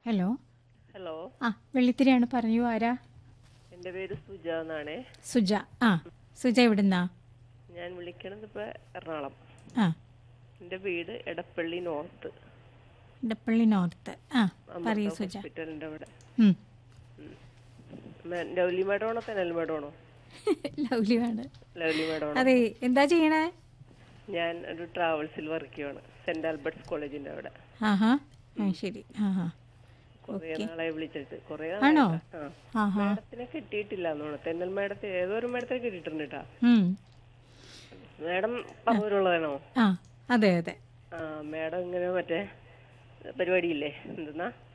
Hello hello ആ വെള്ളിത്തിരിയാണ് പറയൂ ആരാ എൻ്റെ പേര് സുജ എന്നാണേ സുജ ആ സുജ എവിടുന്നാ ഞാൻ വിളിക്കണത് ഇപ്പോൾ എറണാകുളം ആ എൻ്റെ വീട് എടപ്പള്ളി നോർത്ത് ഇടപ്പള്ളി നോർത്ത് ആ പറയൂ അമൃത സുജ ഹോസ്പിറ്റലിൻ്റെ അവിടെ ഉം. മേ- ലവ്ലി മേഡമാണോ തെനൽ മേഡമാണോ ലവ്ലി ആണ് ലവ്ലി മേഡമാണോ അതെ എന്താ ചെയ്യണേ ഞാൻ ഒരു ട്രാവൽസിൽ വർക്ക് ചെയ്യുവാണ് സെൻറ് ആൽബർട്ട്സ് കോളേജിൻ്റെ അവിടെ ആഹാ ആ ശരി ആഹാ കുറേ നാളായി വിളിച്ചിട്ട് കുറേ ആണോ ആ ആഹാ മേഡത്തിനെ കിട്ടിയിട്ടില്ല എന്നോട് തെന്നൽ മേഡത്തെ ഏതോ ഒരു മേഡത്തിനെ കിട്ടിയിട്ടുണ്ട് കേട്ടാ ഉം. മേഡം പറവൂരുള്ളതാണോ ആ അതെ അതെ ആ മേഡം ഇങ്ങനെ മറ്റേ പരിപാടിയില്ലേ എന്തെന്നാ